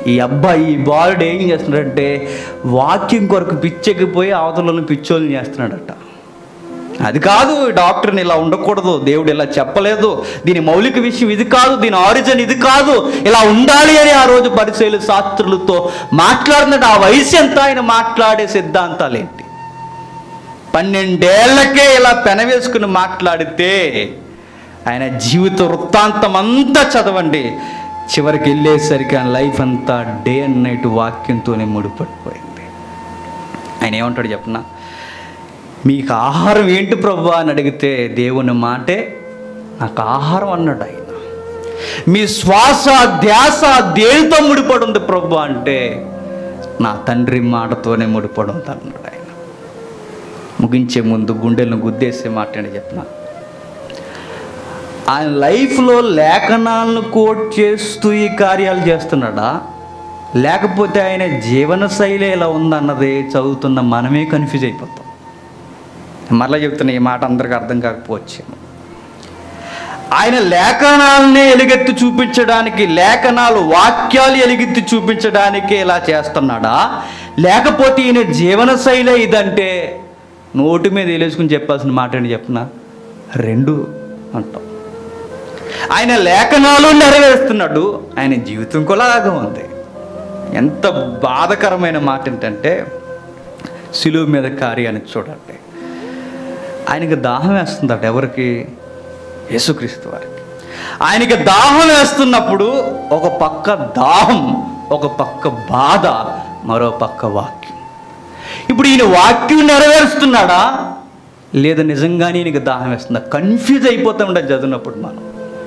ఈ అబ్బాయి ఈ బాలుడు ఏం చేస్తున్నాడంటే వాక్యం కొరకు పిచ్చెక్కిపోయి అవతలను పిచ్చోళ్ళని చేస్తున్నాడట అది కాదు డాక్టర్ని ఇలా ఉండకూడదు దేవుడు ఇలా చెప్పలేదు దీని మౌలిక విషయం ఇది కాదు దీని ఆరిజిన్ ఇది కాదు ఇలా ఉండాలి అని ఆ రోజు పరిచయలు శాస్త్రులతో మాట్లాడుతున్నాడు ఆ వయసు ఎంత ఆయన మాట్లాడే సిద్ధాంతాలు ఏంటి పన్నెండేళ్లకే ఇలా పెనవేసుకుని మాట్లాడితే ఆయన జీవిత వృత్తాంతం అంతా చదవండి చివరికి వెళ్ళేసరికి ఆయన లైఫ్ అంతా డే అండ్ నైట్ వాక్యంతోనే ముడిపడిపోయింది ఆయన ఏమంటాడు చెప్పనా మీకు ఆహారం ఏంటి ప్రభు అని అడిగితే దేవుని మాటే నాకు ఆహారం అన్నాడు ఆయన మీ శ్వాస ధ్యాస దేనితో ముడిపడి ఉంది ప్రభు అంటే నా తండ్రి మాటతోనే ముడిపడి ఉంది అన్నాడు ఆయన ముగించే ముందు గుండెలను గుద్దేసే మాట అని చెప్పిన ఆయన లైఫ్లో లేఖనాలను కోట్ చేస్తూ ఈ కార్యాలు చేస్తున్నాడా లేకపోతే ఆయన జీవన శైలి ఎలా ఉందన్నది చదువుతున్న మనమే కన్ఫ్యూజ్ అయిపోతాం మరలా చెప్తున్న ఈ మాట అందరికి అర్థం కాకపోవచ్చు ఆయన లేఖనాలనే ఎలుగెత్తి చూపించడానికి లేఖనాలు వాక్యాలు ఎలుగెత్తి చూపించడానికి ఇలా చేస్తున్నాడా లేకపోతే ఈయన జీవన శైలి ఇదంటే నోటి మీద వేలేసుకుని చెప్పాల్సిన మాట ఏంటి చెప్పిన రెండు అంటాం ఆయన లేఖనాలు నెరవేరుస్తున్నాడు ఆయన జీవితం కూడా అలాగే ఉంది ఎంత బాధకరమైన మాట ఏంటంటే సిలువు మీద కార్యాన్ని చూడండి ఆయనకి దాహం వేస్తుందట ఎవరికి యేసుక్రీస్తు వారికి ఆయనకి దాహం వేస్తున్నప్పుడు ఒక పక్క దాహం ఒక పక్క బాధ మరో పక్క వాక్యం ఇప్పుడు ఈయన వాక్యం నెరవేరుస్తున్నాడా లేదా నిజంగానే ఈయనకి దాహం వేస్తుందా కన్ఫ్యూజ్ అయిపోతూ ఉండదు చదివినప్పుడు మనం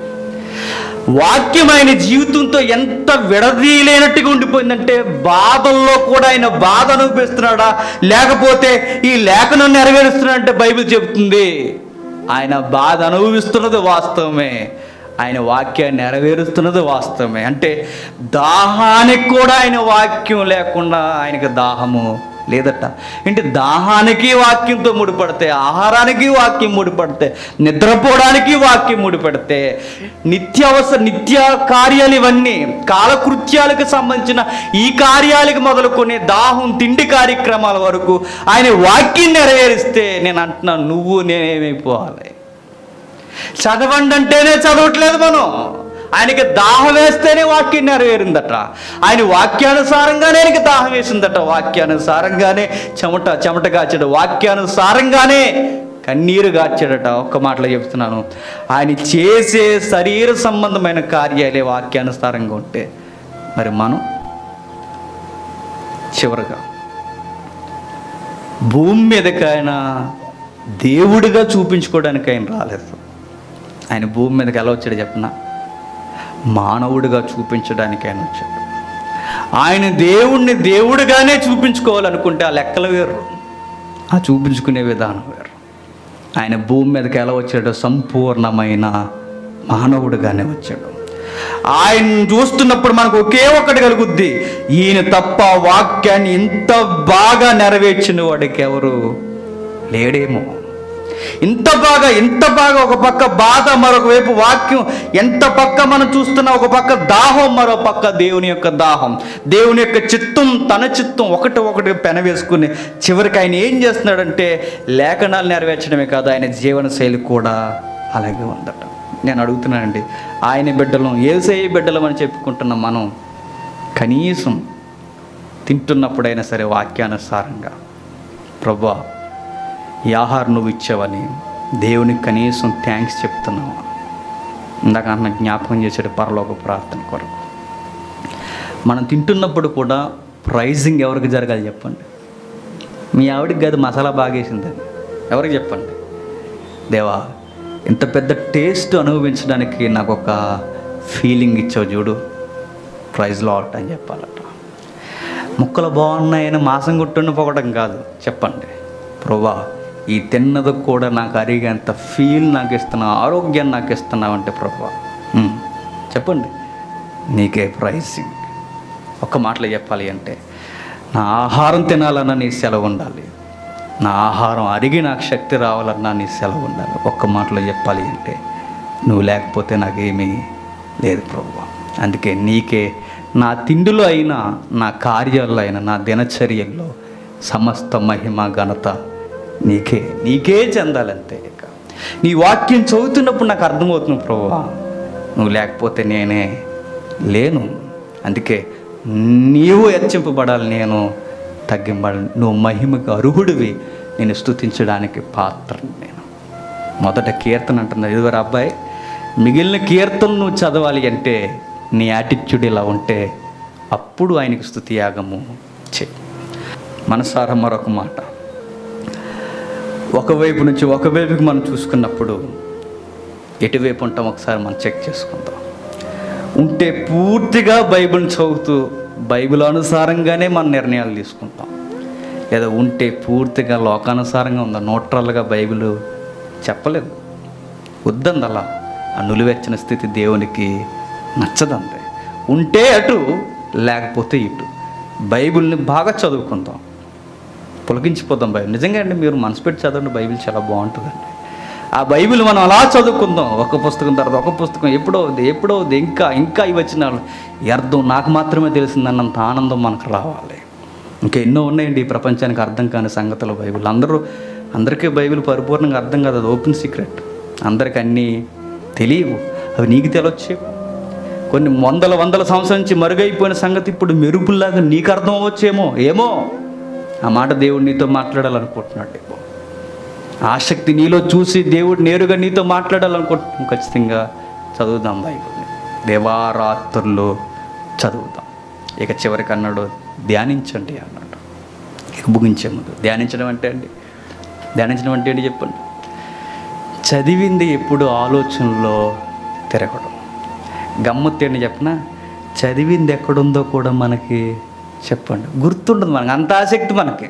వాక్యం ఆయన జీవితంతో ఎంత విడదీయలేనట్టుగా ఉండిపోయిందంటే బాధల్లో కూడా ఆయన బాధ అనుభవిస్తున్నాడా లేకపోతే ఈ లేఖనం నెరవేరుస్తున్నాడంటే బైబిల్ చెబుతుంది ఆయన బాధ అనుభవిస్తున్నది వాస్తవమే ఆయన వాక్యాన్ని నెరవేరుస్తున్నది వాస్తవమే అంటే దాహానికి కూడా ఆయన వాక్యం లేకుండా ఆయనకు దాహము లేదట అంటే దాహానికి వాక్యంతో ముడిపడితే ఆహారానికి వాక్యం ముడిపడితే నిద్రపోవడానికి వాక్యం ముడిపడితే నిత్యావసర నిత్య కార్యాలు ఇవన్నీ కాలకృత్యాలకు సంబంధించిన ఈ కార్యాలకు మొదలుకొని దాహం తిండి కార్యక్రమాల వరకు ఆయన వాక్యం నెరవేరిస్తే నేను అంటున్నాను నువ్వు నేనేమైపోవాలి చదవండి అంటేనే చదవట్లేదు మనం ఆయనకి దాహం వేస్తేనే వాక్యం నెరవేరిందట ఆయన వాక్యానుసారంగానే ఆయనకి దాహం వేసిందట వాక్యానుసారంగానే చెమట చెమట కాచాడు వాక్యానుసారంగానే కన్నీరు గార్చాడట ఒక్క మాటలో చెప్తున్నాను ఆయన చేసే శరీర సంబంధమైన కార్యాలే వాక్యానుసారంగా ఉంటే మరి మనం చివరగా భూమి మీదకి ఆయన దేవుడిగా చూపించుకోవడానికి ఆయన రాలేదు ఆయన భూమి మీదకి ఎలా వచ్చాడు చెప్పనా మానవుడిగా చూపించడానికి ఆయన వచ్చాడు ఆయన దేవుణ్ణి దేవుడిగానే చూపించుకోవాలనుకుంటే ఆ లెక్కలు వేరు ఆ చూపించుకునే విధానం వేరు ఆయన భూమి మీదకి ఎలా వచ్చాడో సంపూర్ణమైన మానవుడిగానే వచ్చాడు ఆయన చూస్తున్నప్పుడు మనకు ఒకే ఒక్కటి కలుగుద్ది ఈయన తప్ప వాక్యాన్ని ఇంత బాగా నెరవేర్చిన వాడికి ఎవరు లేడేమో ఇంత బాగా ఇంత బాగా ఒక పక్క బాధ మరొక వైపు వాక్యం ఎంత పక్క మనం చూస్తున్నా ఒక పక్క దాహం మరో పక్క దేవుని యొక్క దాహం దేవుని యొక్క చిత్తం తన చిత్తం ఒకటి ఒకటి పెనవేసుకుని చివరికి ఆయన ఏం చేస్తున్నాడంటే లేఖనాలు నెరవేర్చడమే కాదు ఆయన జీవన శైలి కూడా అలాగే ఉందట నేను అడుగుతున్నానండి ఆయన బిడ్డలం ఏసే బిడ్డలం అని చెప్పుకుంటున్న మనం కనీసం తింటున్నప్పుడైనా సరే వాక్యానుసారంగా ప్రభా ఈ ఆహారం నువ్వు ఇచ్చావని దేవునికి కనీసం థ్యాంక్స్ చెప్తున్నావు ఇందాక అన్న జ్ఞాపకం చేసాడు పరలోక ప్రార్థన కొరకు మనం తింటున్నప్పుడు కూడా ప్రైజింగ్ ఎవరికి జరగాలి చెప్పండి మీ ఆవిడకి గది మసాలా బాగేసిందని ఎవరికి చెప్పండి దేవా ఇంత పెద్ద టేస్ట్ అనుభవించడానికి నాకు ఒక ఫీలింగ్ ఇచ్చావు చూడు ప్రైజ్ లాట్ అని చెప్పాలట ముక్కలు బాగున్నాయని మాసం గుట్టుని పొగడం కాదు చెప్పండి ప్రభా ఈ తిన్నది కూడా నాకు అరిగేంత ఫీల్ నాకు ఇస్తున్నావు ఆరోగ్యం నాకు ఇస్తున్నావు అంటే ప్రభా ఉమ్, చెప్పండి నీకే ప్రైసింగ్ ఒక్క మాటలో చెప్పాలి అంటే నా ఆహారం తినాలన్నా నీ సెలవు ఉండాలి నా ఆహారం అరిగి నాకు శక్తి రావాలన్నా నీ సెలవు ఉండాలి ఒక్క మాటలో చెప్పాలి అంటే నువ్వు లేకపోతే నాకేమీ లేదు ప్రభు అందుకే నీకే నా తిండిలో అయినా నా కార్యాల్లో అయినా నా దినచర్యల్లో సమస్త మహిమ ఘనత నీకే నీకే చెందాలంతే ఇక నీ వాక్యం చదువుతున్నప్పుడు నాకు అర్థమవుతుంది ప్రభువా నువ్వు లేకపోతే నేనే లేను అందుకే నీవు హెచ్చింపబడాలి నేను తగ్గింపడాలి నువ్వు మహిమకు అర్హుడివి నేను స్తుతించడానికి పాత్రను నేను మొదట కీర్తన అంటున్నారు ఇదివరు అబ్బాయి మిగిలిన కీర్తనలు నువ్వు చదవాలి అంటే నీ యాటిట్యూడ్ ఇలా ఉంటే అప్పుడు ఆయనకి స్థుతి యాగము చేయి మనసారా మరొక మాట ఒకవైపు నుంచి ఒకవైపుకి మనం చూసుకున్నప్పుడు ఎటువైపు ఉంటాం ఒకసారి మనం చెక్ చేసుకుందాం ఉంటే పూర్తిగా బైబిల్ని చదువుతూ బైబిల్ అనుసారంగానే మన నిర్ణయాలు తీసుకుంటాం లేదా ఉంటే పూర్తిగా లోకానుసారంగా ఉందా న్యూట్రల్గా బైబిల్ చెప్పలేదు వద్దంది అలా ఆ నులివెచ్చిన స్థితి దేవునికి నచ్చదంతే ఉంటే అటు లేకపోతే ఇటు బైబిల్ని బాగా చదువుకుందాం పులకించిపోతాం బైబిల్ నిజంగా అండి మీరు మనసు పెట్టి చదవండి బైబిల్ చాలా బాగుంటుందండి ఆ బైబిల్ మనం అలా చదువుకుందాం ఒక పుస్తకం తర్వాత ఒక పుస్తకం ఎప్పుడో అవుద్ది ఎప్పుడో అవుద్ది ఇంకా ఇంకా ఇవి వచ్చిన ఈ అర్థం నాకు మాత్రమే తెలిసిందన్నంత ఆనందం మనకు రావాలి ఇంకా ఎన్నో ఉన్నాయండి ఈ ప్రపంచానికి అర్థం కాని సంగతులు బైబిల్ అందరూ అందరికీ బైబిల్ పరిపూర్ణంగా అర్థం కాదు అది ఓపెన్ సీక్రెట్ అందరికి అన్నీ తెలియవు అవి నీకు తెలొచ్చే కొన్ని వందల వందల సంవత్సరాల నుంచి మరుగైపోయిన సంగతి ఇప్పుడు మెరుపుల్లాగా నీకు అర్థం అవ్వచ్చేమో ఏమో ఆ మాట దేవుడు నీతో మాట్లాడాలనుకుంటున్నాడు ఏమో ఆసక్తి నీలో చూసి దేవుడు నేరుగా నీతో మాట్లాడాలనుకుంటున్నాం ఖచ్చితంగా చదువుదాం బైబిల్ని దేవారాత్రుల్లో చదువుదాం ఇక చివరికి అన్నాడు ధ్యానించండి అన్నాడు ఇక ముగించే ముందు ధ్యానించడం అంటే అండి ధ్యానించడం అంటే ఏంటి చెప్పండి చదివింది ఎప్పుడు ఆలోచనలో తిరగడం గమ్మత్తు ఏంటి చెప్పిన చదివింది ఎక్కడుందో కూడా మనకి చెప్పండి గుర్తుండదు మనకి అంత ఆసక్తి మనకి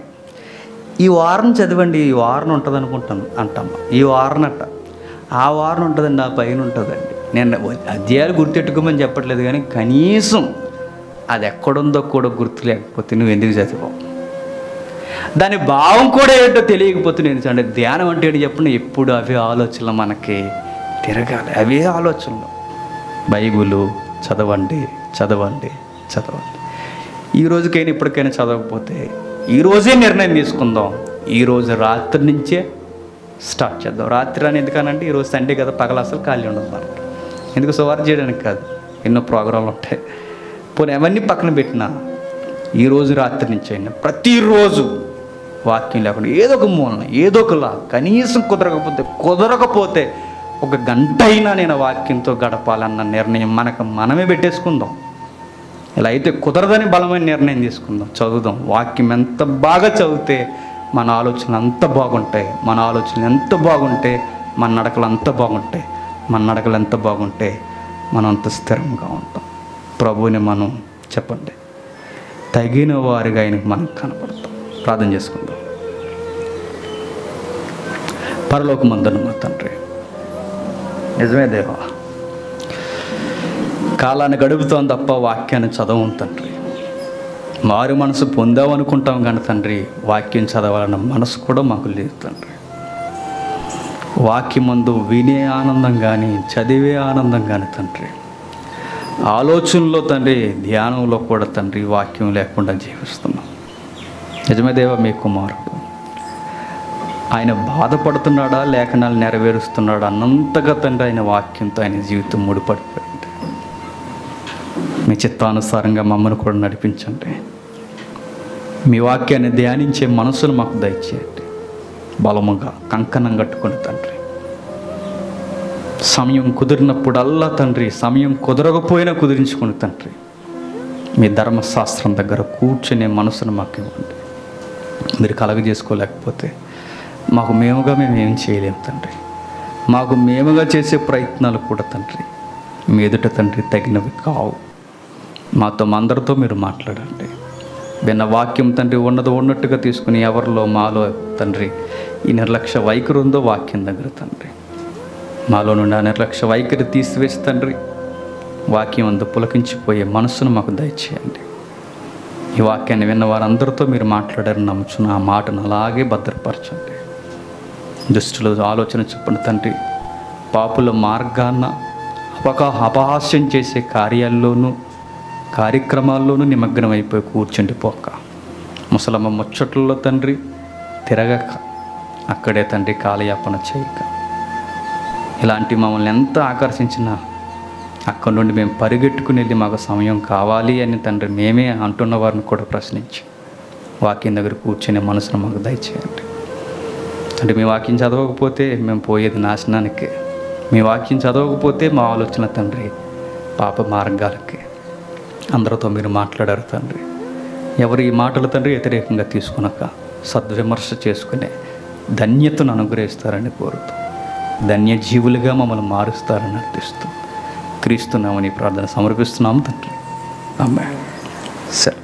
ఈ వారం చదవండి ఈ వారం ఉంటుంది అనుకుంటాను అంటాం ఈ వారం అట్ట ఆ వారం ఉంటుందండి ఆ పైన ఉంటుందండి నేను అధ్యాయాలు గుర్తెట్టుకోమని చెప్పట్లేదు కానీ కనీసం అది ఎక్కడుందో కూడా గుర్తు లేకపోతే నువ్వు ఎందుకు చదివావు దాని భావం కూడా ఏంటో తెలియకపోతే నేను అంటే ధ్యానం అంటే ఏంటి చెప్పండి ఎప్పుడు అవే ఆలోచనలు మనకి తిరగాలి అవే ఆలోచనలు బైబుల్ చదవండి చదవండి చదవండి ఈ రోజుకైనా ఇప్పటికైనా చదవకపోతే ఈ రోజే నిర్ణయం తీసుకుందాం ఈ రోజు రాత్రి నుంచే స్టార్ట్ చేద్దాం రాత్రి అని ఎందుకనంటే ఈరోజు సండే కదా పగల అసలు ఖాళీ ఉండదు మనకి ఎందుకు సువారు చేయడానికి కాదు ఎన్నో ప్రోగ్రాంలు ఉంటాయి పోనీ అవన్నీ పక్కన పెట్టినా ఈ రోజు రాత్రి నుంచి అయినా ప్రతిరోజు వాక్యం లేకుండా ఏదో ఒక మూలన ఏదో ఒకలా కనీసం కుదరకపోతే కుదరకపోతే ఒక గంట అయినా నేను ఆ వాక్యంతో గడపాలన్న నిర్ణయం మనకు మనమే పెట్టేసుకుందాం ఇలా అయితే కుదరదని బలమైన నిర్ణయం తీసుకుందాం చదువుదాం వాక్యం ఎంత బాగా చదివితే మన ఆలోచనలు అంత బాగుంటాయి మన ఆలోచనలు ఎంత బాగుంటే మన నడకలు అంత బాగుంటాయి మన నడకలు ఎంత బాగుంటే మనం అంత స్థిరంగా ఉంటాం ప్రభువుని మనం చెప్పండి తగిన వారిగా ఆయనకు మనం కనపడతాం ప్రార్థన చేసుకుందాం పరలోకమందున మా తండ్రి నిజమే దేవా కాలాన్ని గడుపుతాం తప్ప వాక్యాన్ని చదవం తండ్రి మారు మనసు పొందాం అనుకుంటాం కానీ తండ్రి వాక్యం చదవాలన్న మనసు కూడా మాకు లేదు తండ్రి వాక్యమందు వినే ఆనందం కానీ చదివే ఆనందం కానీ తండ్రి ఆలోచనలో తండ్రి ధ్యానంలో కూడా తండ్రి వాక్యం లేకుండా జీవిస్తున్నాం నిజమే దేవ మీ కుమారుడు ఆయన బాధపడుతున్నాడా లేఖనాలు నెరవేరుస్తున్నాడా అన్నంతగా తండ్రి ఆయన వాక్యంతో ఆయన జీవితం ముడిపడిపోయింది మీ చిత్తానుసారంగా మమ్మల్ని కూడా నడిపించండి మీ వాక్యాన్ని ధ్యానించే మనసును మాకు దయచేయండి బలముగా కంకణం కట్టుకుని తండ్రి సమయం కుదిరినప్పుడల్లా తండ్రి సమయం కుదరకపోయినా కుదిరించుకుని తండ్రి మీ ధర్మశాస్త్రం దగ్గర కూర్చునే మనసును మాకు ఇవ్వండి మీరు కలగజేసుకోలేకపోతే మాకు మేముగా మేము ఏం చేయలేము తండ్రి మాకు మేముగా చేసే ప్రయత్నాలు కూడా తండ్రి మీ ఎదుట తండ్రి తగినవి కావు మాతో మా అందరితో మీరు మాట్లాడండి విన్న వాక్యం తండ్రి ఉన్నది ఉన్నట్టుగా తీసుకుని ఎవరిలో మాలో తండ్రి ఈ నిర్లక్ష్య వైఖరి ఉందో వాక్యం దగ్గర తండ్రి మాలో నుండి ఆ నిర్లక్ష్య వైఖరి తీసివేసి తండ్రి వాక్యం అందు పులకించిపోయే మనస్సును మాకు దయచేయండి ఈ వాక్యాన్ని విన్న వారందరితో మీరు మాట్లాడారని నమ్ముచున్న ఆ మాటను అలాగే భద్రపరచండి దుష్టులు ఆలోచన చెప్పండి తండ్రి పాపుల మార్గాన్న ఒక అపహాస్యం చేసే కార్యాల్లోనూ కార్యక్రమాల్లోనూ నిమగ్నం అయిపోయి కూర్చుండిపోక ముసలమ్మ ముచ్చట్లలో తండ్రి తిరగక అక్కడే తండ్రి కాలయాపన చేయక ఇలాంటి మమ్మల్ని ఎంత ఆకర్షించినా అక్కడి నుండి మేము పరిగెట్టుకుని వెళ్ళి మాకు సమయం కావాలి అని తండ్రి మేమే అంటున్న వారిని కూడా ప్రశ్నించి వాక్యం దగ్గర కూర్చునే మనసును మాకు దయచేయండి అంటే మీ వాక్యం చదవకపోతే మేము పోయేది నాశనానికి మీ వాక్యం చదవకపోతే మా ఆలోచన తండ్రి పాప మార్గాలకి అందరితో మీరు మాట్లాడారు తండ్రి ఎవరు ఈ మాటలు తండ్రి వ్యతిరేకంగా తీసుకున్నాక సద్విమర్శ చేసుకునే ధన్యతను అనుగ్రహిస్తారని కోరుతూ ధన్యజీవులుగా మమ్మల్ని మారుస్తారని అర్థిస్తూ క్రీస్తున్నామని ప్రార్థన సమర్పిస్తున్నాము తండ్రి అమ్మాయి సరే